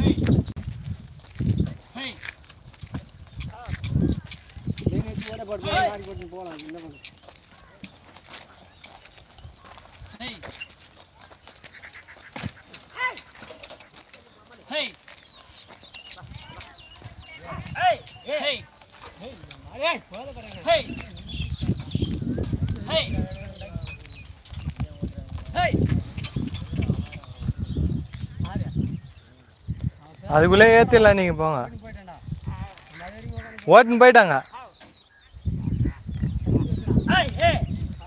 Hey hey hey hey hey hey hey அதுக்குள்ளே ஏற்றிடலாம் நீங்கள் போங்க ஓட்டுன்னு போயிட்டாங்க ஹேய் ஹேய்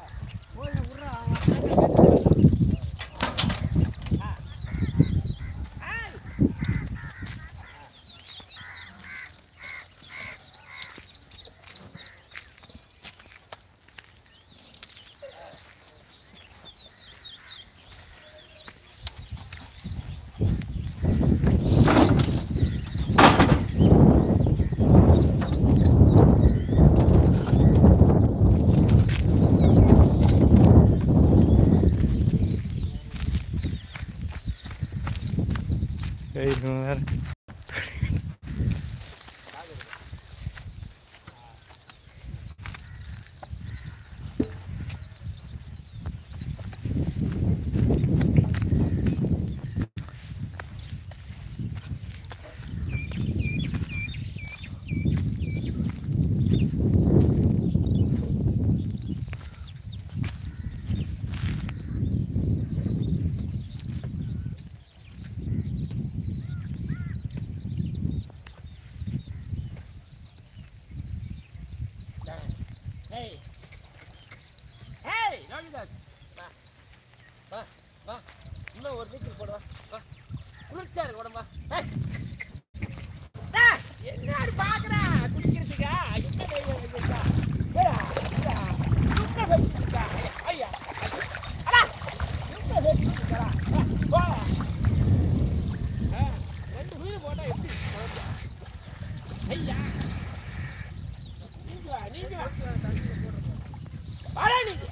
ஏய் இவன் வேற Hey! Hey! ராஜிதாஸ் வா வா வா இன்னும் ஒரு நீச்சல் போடுவா வா குளிர்ச்சியா இருக்கு உடம்பா ஏய்! டேய், என்னடி பாக்குற குடிக்கிறதுக்கா என்ன தைரியம் வச்சிருக்கா ஏடா, ஏடா, என்ன வச்சிருக்கா ஐயா ஐயா ஐயா. அடா என்ன வச்சிருக்கா வா ஆ, ரெண்டு உயிர் போட்டா எப்படி ஐயா நீங்க வா நீங்க வா வாடா நீங்க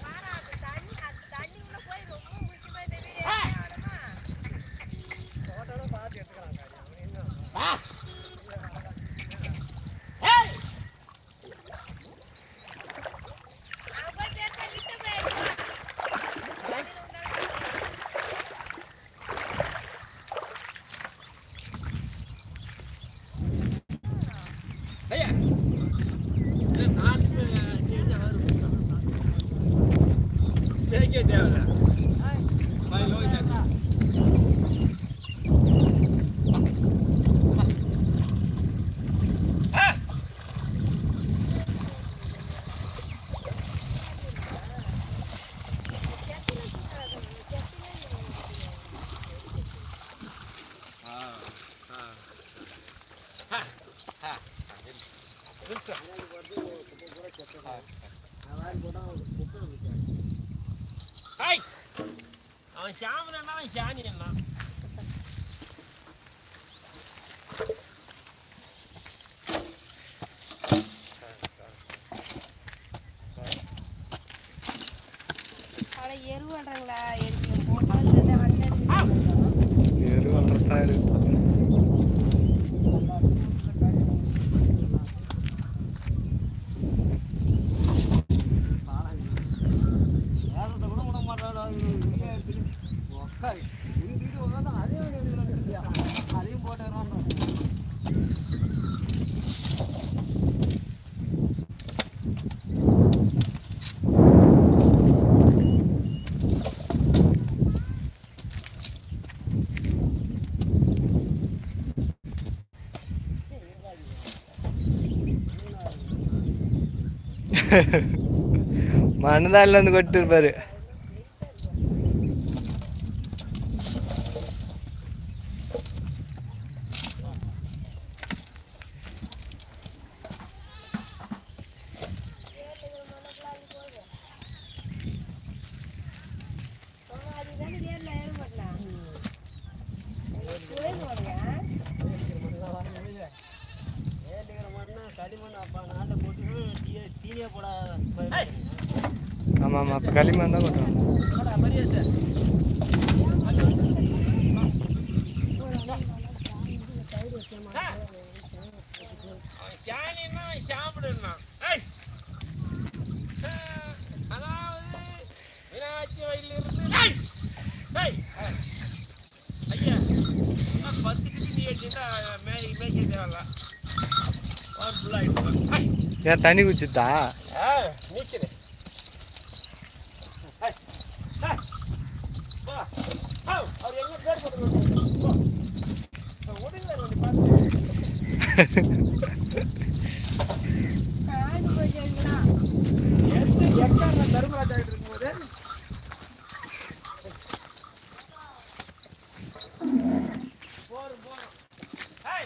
வா ஏய் ஐயா இல்ல நான் சேஞ்சா வரும் தேக்கே தேவல பை லோய் தாசி ஹாய் அவன் ஷாமனா அவன் ஷானி என்ன அட எருவாடுறாங்களா எனக்கு போட்டால் வந்து எருவல்றதா எடுக்கு மண்ணதாலில் வந்து கொட்டிருப்பாரு அதுதானே நேரில் ஏற மாட்டலாம் போய் போடுங்க ஆமாம் ஆமாம் அப்போ களிமண் தான் கொட்டுறோம் மரியாதை அவன் சாணின்னா அவன் சாப்பிடுன்னா ஏய் ஆ, அதாவது மீனாட்சி வயலிலிருந்து ஏய் ஏய் ஏய். ஐயா இன்னும் பத்து கிட்டி நீ வச்சுட்டா மே மேய்க்க தேவையில்ல ஒரு ஃபுல்லாகிட்டு ஏன் தண்ணி குச்சித்தா ஆ நீச்சல் ஏய் ஏய் வா ஆ அவர் எங்க பேர் போட்டுருவாங்க போ விடுங்க வந்து பார்த்து ஆண்டு போயிட்டீங்களா எந்த எக்கார தர்மராஜா கிட்ட இருக்கும்போது போரும் போரும் ஹாய்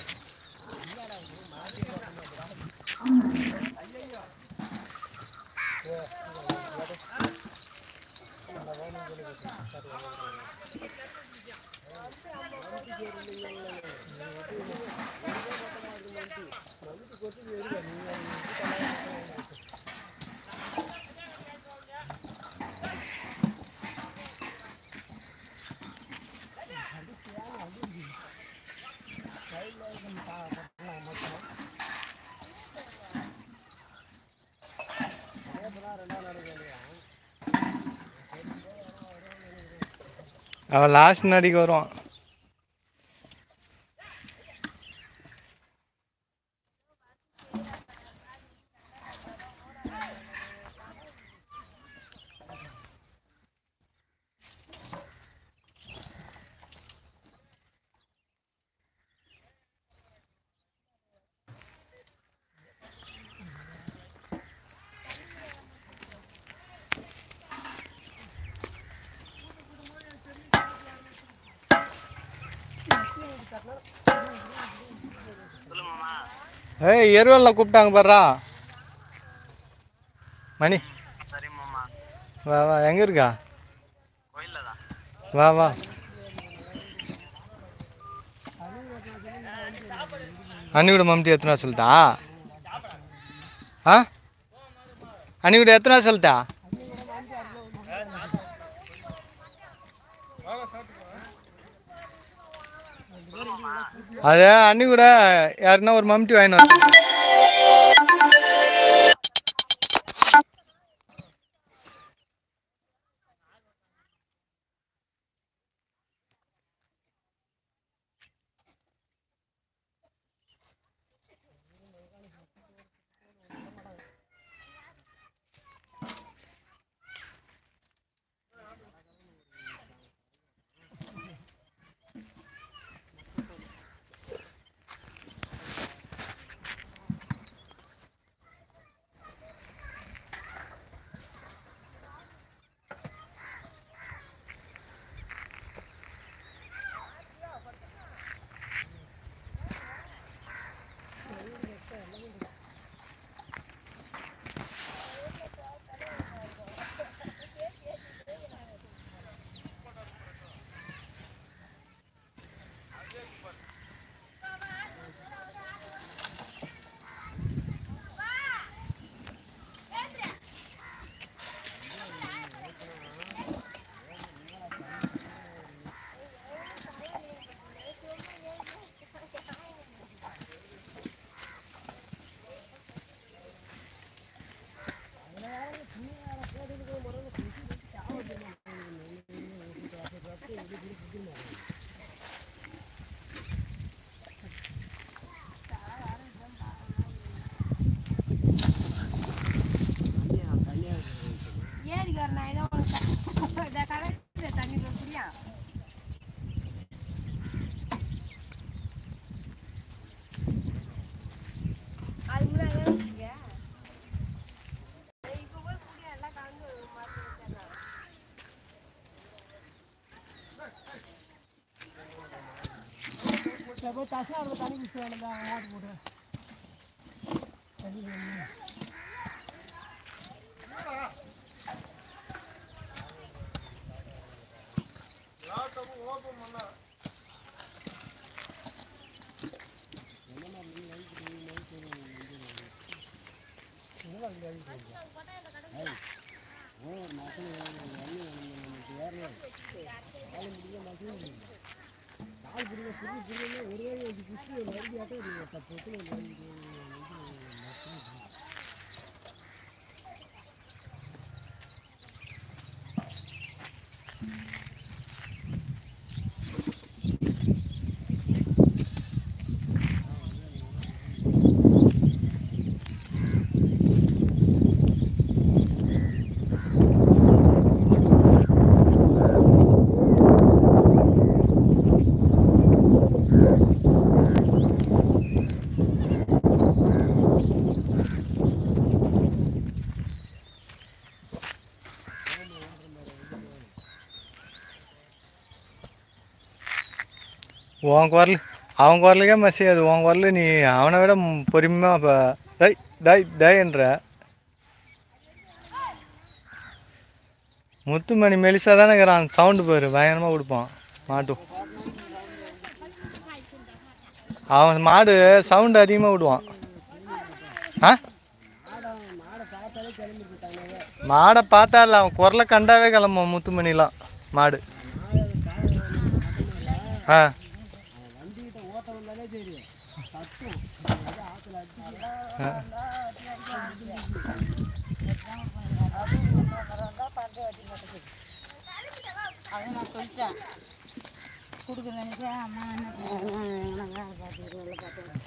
அவன் லாஸ்ட் நடிக்க வருவான் ஏய் எருவல்ல கூப்பிட்டாங்க பாருடா மணி வா வா எங்க இருக்கா வா வா அன்னிக்கூட மம்டி எத்தனை சொல்லிட்டா ஆ அன்னிக்கூட எத்தனை சொல்லிட்டா அது அன்னி கூட யாருன்னா ஒரு மம்டி வாங்கினு வந்து ஏரிக்கு வர நான் ஏதோ உனக்கு இந்த கடை தண்ணி குடியா அது முன்னாடி ஏறிட்டீங்க இப்போ போய் குடியா எல்லாம் கலந்து மாற்றி வச்சிடலாம் போய் தசாரில் தண்ணி குடிச்சு வேண்டாம் மாட்டு போட்டு ஏன் உன் குரல் அவன் குரலுக்கே மசியாது உன் குரல் நீ அவனை விட பொறுமையாக இப்போ டை டை டைன்ற முத்துமணி மெலிசா தானே இருக்கிறான் சவுண்டு பாரு பயங்கரமாக கொடுப்பான் மாட்டும் அவன் மாடு சவுண்டு அதிகமாக விடுவான் ஆ மாடை பார்த்தா இல்லை அவன் குரலை கண்டாவே கிளம்பும் முத்துமணிலாம் மாடு ஆ அதை நான் சொல்லிட்டேன் கொடுக்குறேன்னு அம்மா என்ன பார்த்துக்கிறேன் பார்த்தேன்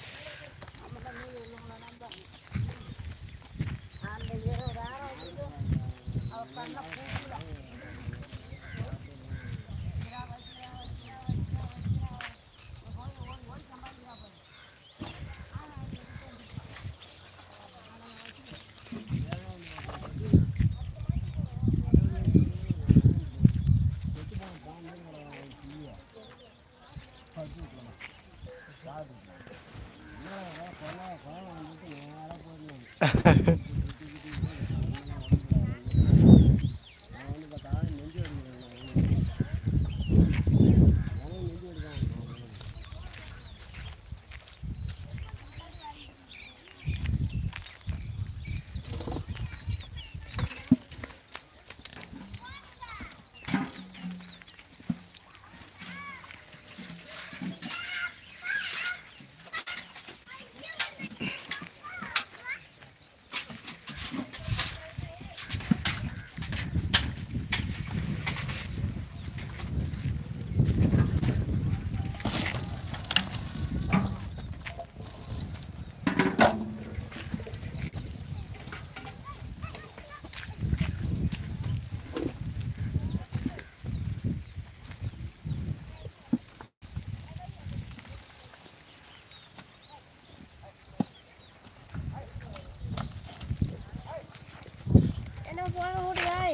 என்ன போன ஓடுவாய்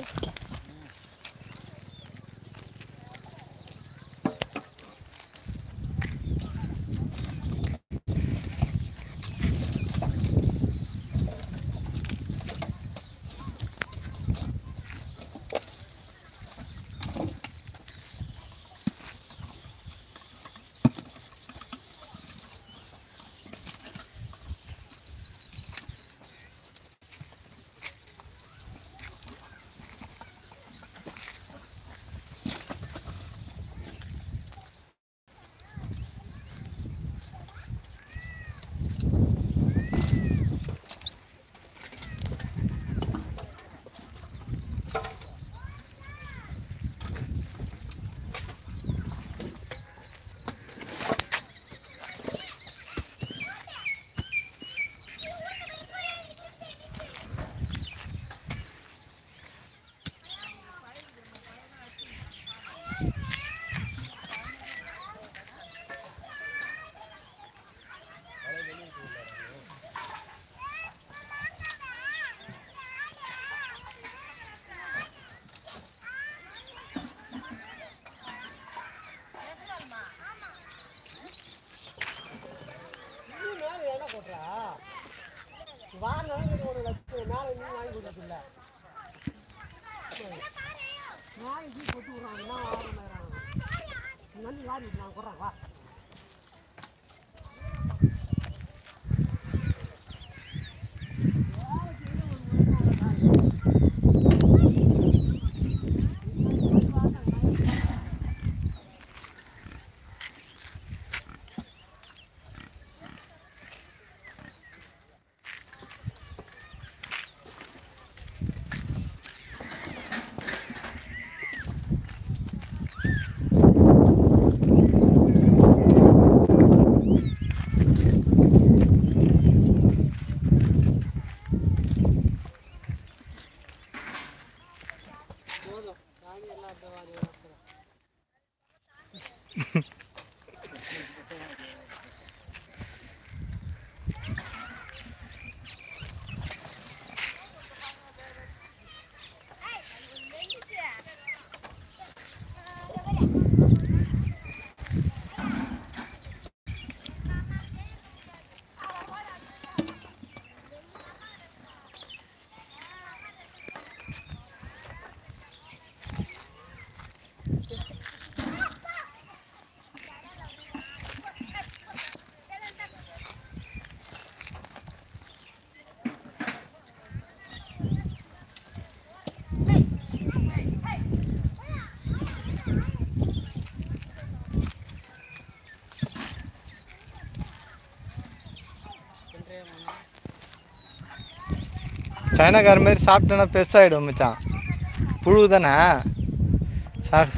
சைனாக்கார மாரி சாப்பிட்டேன்னா பெருசாகிடும் மச்சான் புழு தானே சாப்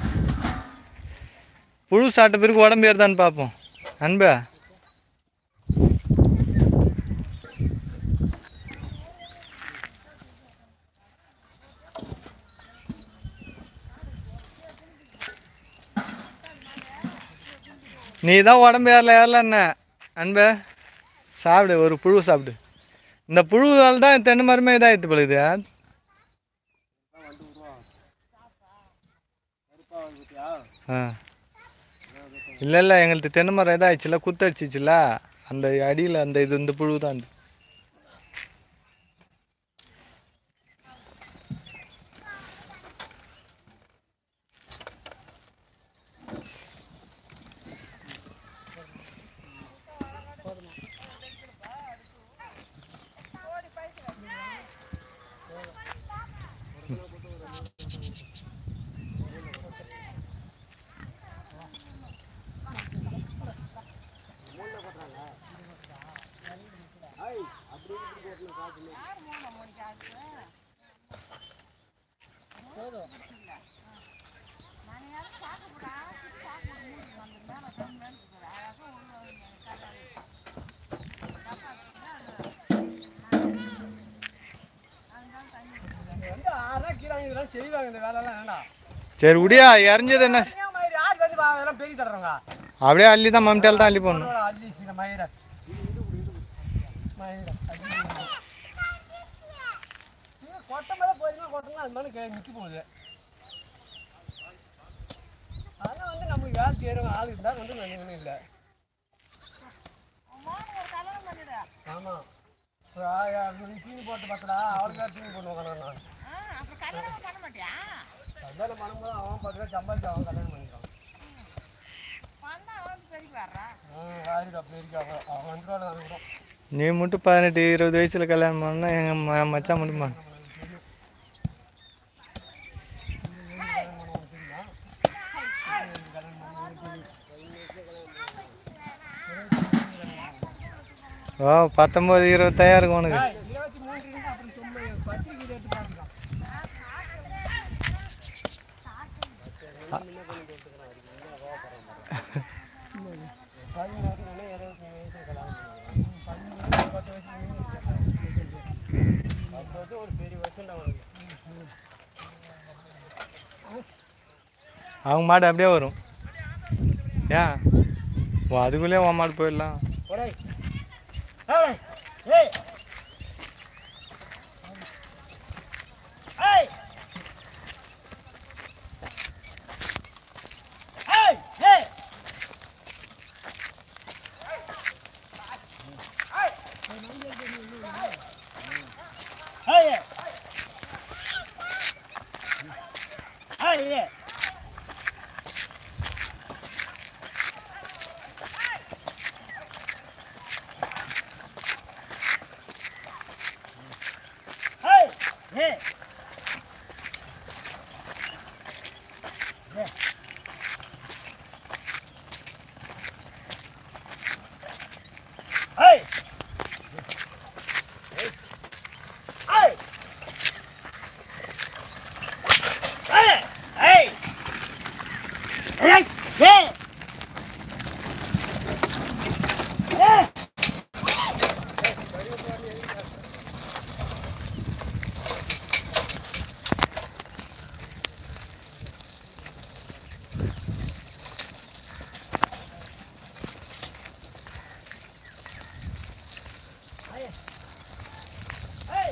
புழு சாப்பிட்ட பிறகு உடம்பு ஏறுதான்னு பார்ப்போம் அன்பு நீ தான் உடம்பு ஏறல ஏறலன்ன அன்பு சாப்பிடு ஒரு புழு சாப்பிடு இந்த புழுவால் தான் தென்னை மரமே இதாகிட்டு பழுகுது ஆ இல்லை இல்லை எங்களுக்கு தென்னை மரம் இதாகிடுச்சுல குத்தடிச்சிச்சுல அந்த அடியில் அந்த இது இந்த புழு தான் இது. வந்து ஆறா கீழே இதெல்லாம் செய்வாங்க இந்த வேலைலாம் வேண்டாம் சரி விடியா இறஞ்சது என்ன ஏன் மயிறு ஆடு வந்து வா, இதெல்லாம் பெரிய தடுறவங்க அப்படியே அள்ளி தான் மம்மிட்டால் தான் அள்ளி போடணும் அள்ளி இந்த மயிரை மயிரை கொட்டம் மேலே போயிருந்தா கொட்டலாம் அது மாதிரி கே- நிக்க போகுது அதெல்லாம் வந்து நம்மளுக்கு வேலை செய்கிறவங்க ஆள் இருந்தால் வந்து ஒன்றும் இல்லை ஆமாம் ஒரு ஆயா நீ தீனி போட்டு பார்த்தடா அவளுக்கு வேறு தீனி போடுவாங்க நான் கல்யாணம் பண்ணும்போது அவன் பத்து ரூபா சம்பாதிச்சு அவன் கல்யாணம் பண்ணிக்கிறான் ம் ஆயிரம் அப்படி இருக்காங்க அவன் அஞ்சு ரூபா அனுப்புகிறோம் நீ மட்டும் பதினெட்டு இருபது வயசில் கல்யாணம் பண்ணா எங்கள் ம மச்சான் மட்டும் பண்ண ஓ பத்தொம்பது இருபத்தாயிரம் இருக்கும் உனக்கு இருபத்தி மூணு இருக்கு அப்புறம் தொண்ணூறு பத்திரிக்கை எடுத்து பார்த்துக்கலாம் பதினேழு இருபத்தி வயசு கல்யாணம் பண்ணிக்கிறோம் பத்து வயசு பத்து வருஷம் ஒரு பெரிய வருஷம் அவனுக்கு அவங்க மாடு அப்படியே வரும் ஏன் ஓ அதுக்குள்ளே உன் மாடு போயிடலாம் ஒடே ஏய் ஏய் ஏய் ஏய் ஏய் ஏய் ஏய் ஏய் Hey! Hey! Hey! Hey! Hey! Hey! Hey! Hey! Hey! Hey!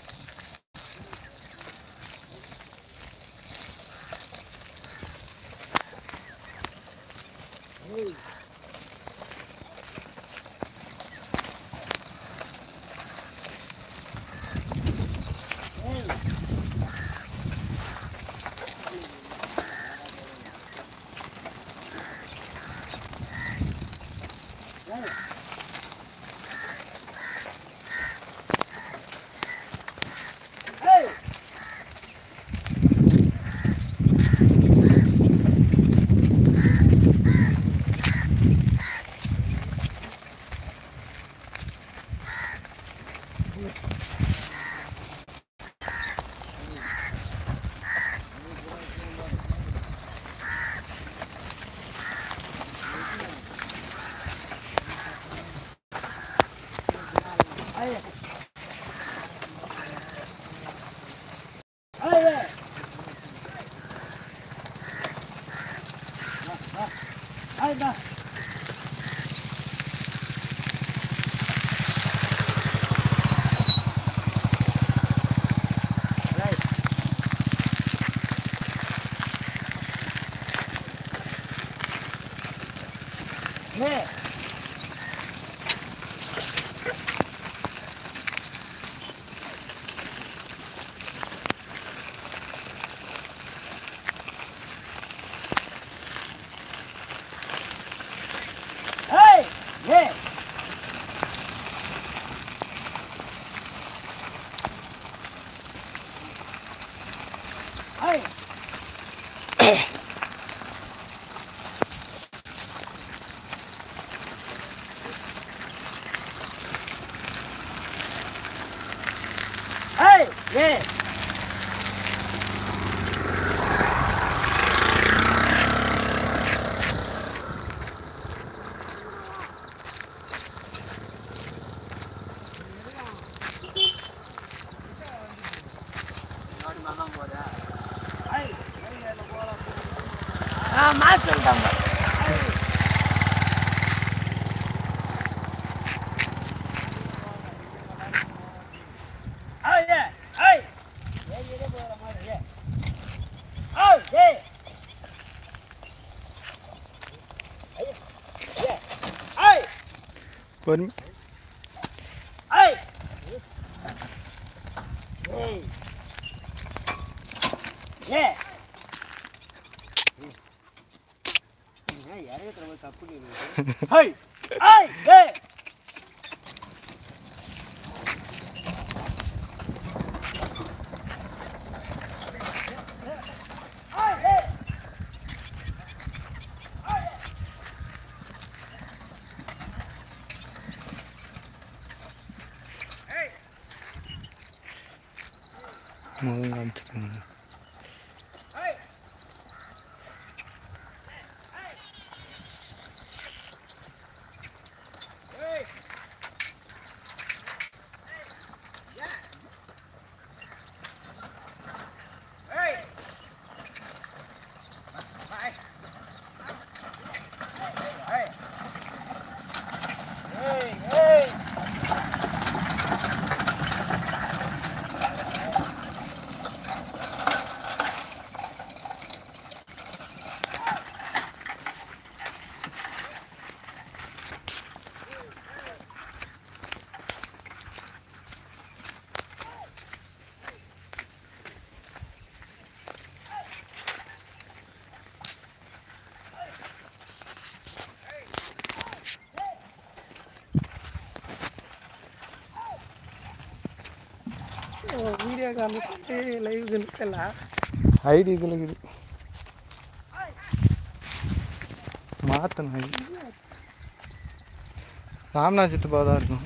Hey! பொறுமை முகம் காமிச்சிருக்காங்க வீடியோ காமிச்சிட்டு லைவ் கணிச்சலாம் ஐடி இதில் இருக்குது மாற்றணும் ஐடி ராம்நாத் சித்தப்பா தான் இருக்கும்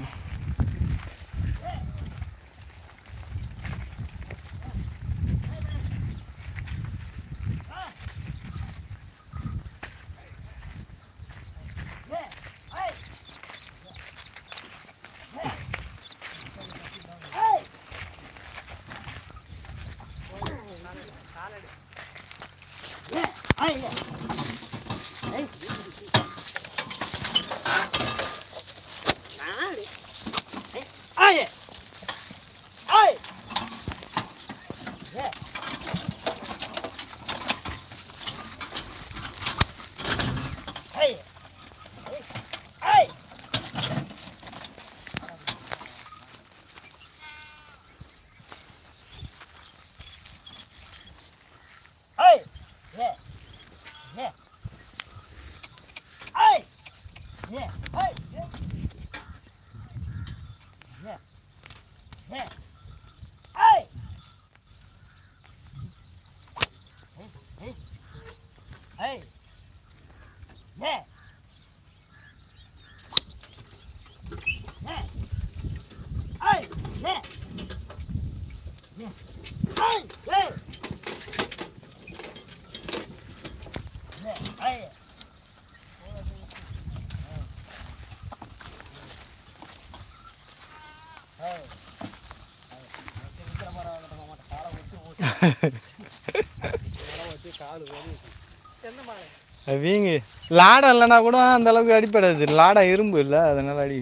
எந்த மாதிரி அது வீங்கி லாடம் இல்லைன்னா கூட அந்த அளவுக்கு அடிப்படாது லாடம் இரும்பு இல்லை அதனால அடி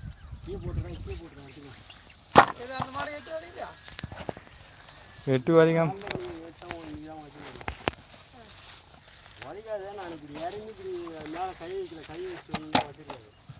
இது அந்த மாதிரி எடுத்து அடிக்கலையா வெட்டு வரைக்கும் வலிக்காதே நான் இப்படி இறங்கி இப்படி மேலே கை வைக்கல கை வச்சு வச்சிருக்காரு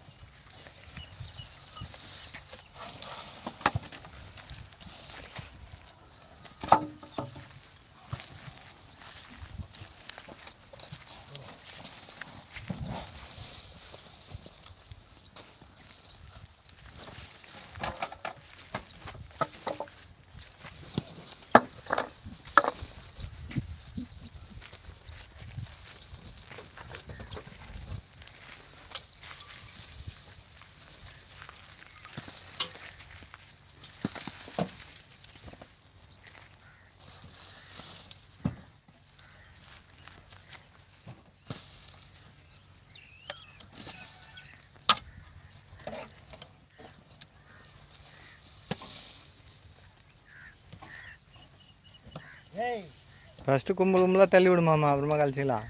ஏய் ஃபஸ்ட்டு கும்பல் கும்பலாக தள்ளி விடுமாமா அப்புறமா கழிச்சிக்கலாம்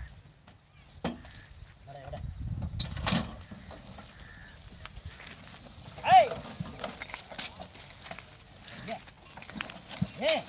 ஏய் ஏய்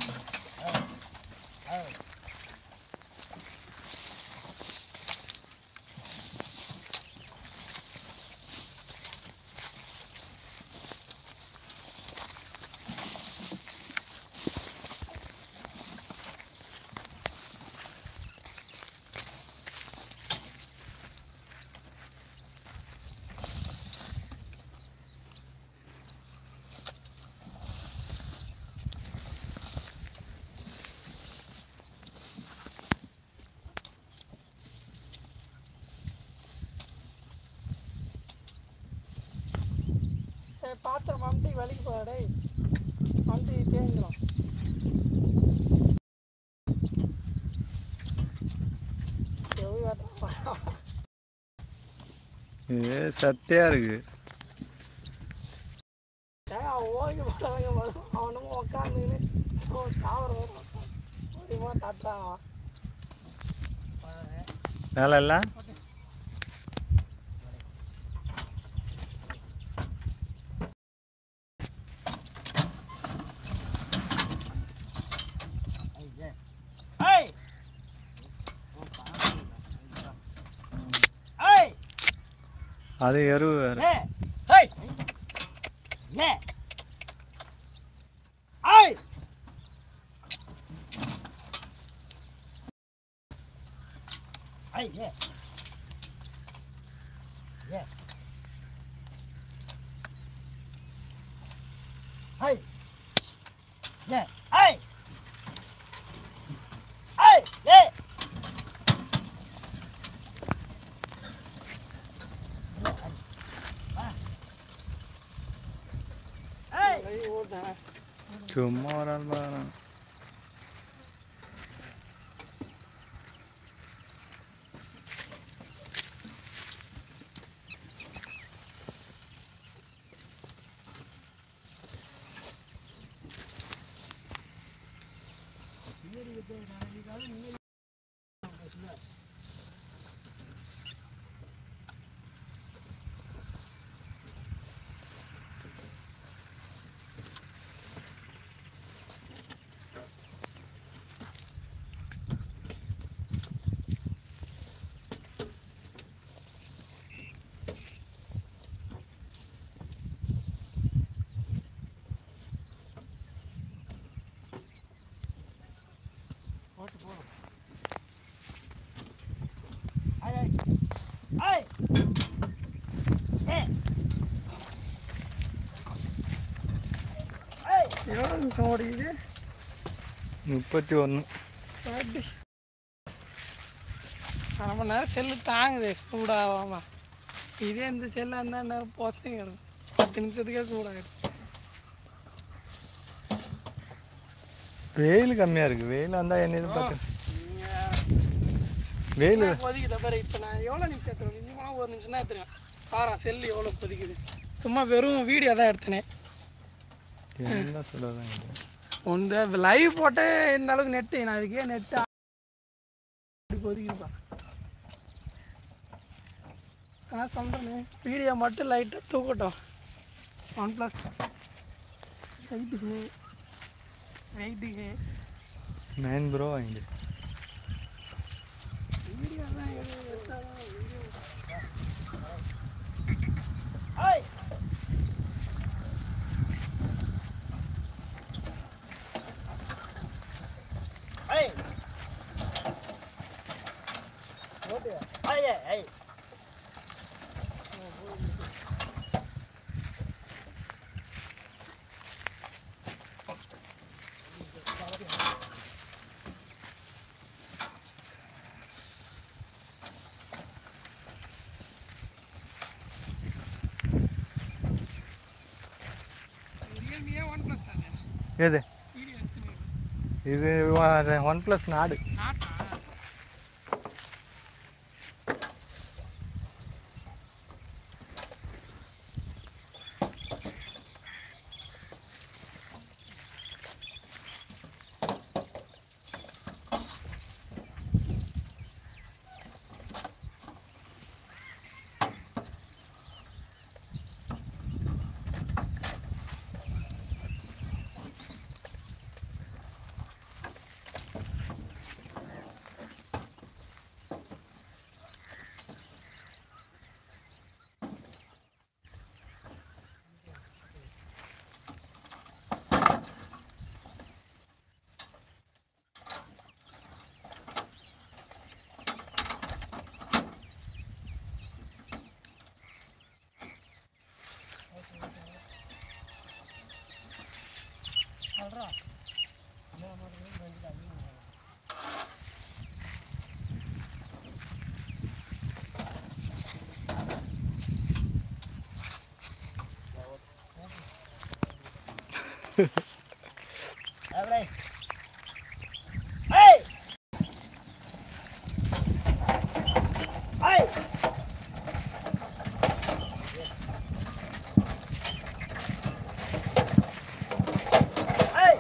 ஏய், பாத்திரம் மம்டி வலிக்கு போடா டேய் மம்டி தேங்கிடும் எவ்வளோ வேட்டம் இது சத்தையாக இருக்குது ஏன் அவன் ஓகே போட்டாங்க வரும் அவனும் உட்காந்துன்னு தாவரம் வரும் முடியுமா தட்டுறான் அவன் வேலை எல்லாம் ஏய் ஏய் அது எருவு வேறு ஏய் ஏய் ஏய் ஏய் ஏய் ஏய் ஏய் ஏய் ஏய் ஏய் ஏய் ஏய் ஏய் கை ஓட்டேன் சும்மா ஒரு ஆள் பார்க்குறான் ஏய் ஏய் ஏய் ஏய் எவ்வளோ நிமிஷம் ஓடிக்குது முப்பத்தி ஒன்று அப்படி அரை மணி நேரம் செல்லு தாங்குது சூடாகாம இதே இந்த செல்லாக இருந்தால் நேரம் போஸ்டிங் கிடக்கும் பத்து நிமிஷத்துக்கே சூடாகிடும் வெயில் கம்மியாக இருக்குது வெயில் வந்தால் என்ன எதிர்பார்த்து வெயில் கொதிக்குது பாரு இப்போ நான் எவ்வளோ நிமிஷம் எடுத்துருவேன் மிஞ்சிமா ஒரு நிமிஷம் தான் எடுத்துருவேன் பாரா செல்லு எவ்வளோ கொதிக்குது சும்மா வெறும் வீடியோ தான் எடுத்தனே எல்லாம் சொல்லதான் இது ஒன்று லைவ் போட்டு இந்த அளவுக்கு நெட்டு நான் அதுக்கே நெட்டு ஒதுக்கிருப்பேன் நான் சொல்கிறேன் வீடியோ மட்டும் லைட்டாக தூக்கட்டும் ஒன் ப்ளஸ் வெயிட்டுக்கு வெயிட்டுக்கு நைன் ப்ரோ வாங்கிடு வீடியோ தான் எது எடுத்தாலும் வீடியோ ஏய் ஏய் ஏய் ஏய் ஏய் ரியல்மியே ஒன் ப்ளஸ் அது எது வீடியோ எடுத்துன்னு இது ஒன் ப்ளஸ் நாடு நாட்டா அப்படியே ஏய் ஏய் ஏய்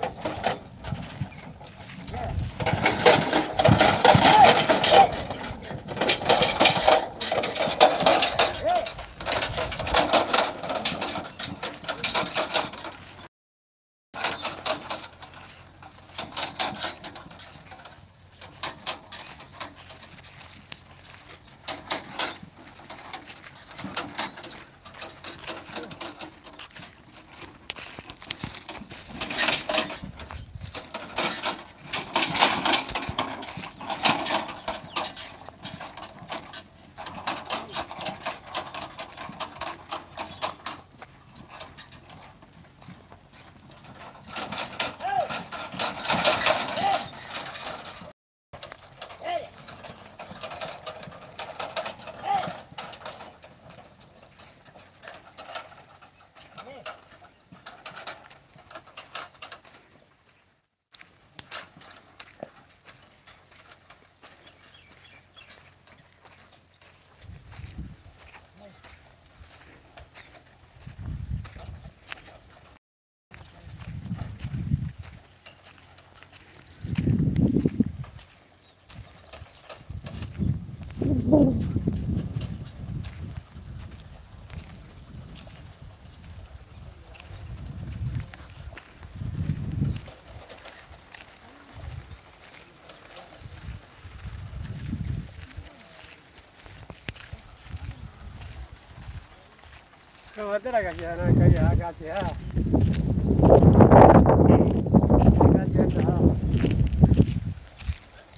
வந்துடா காசியா நான் கையா காசியா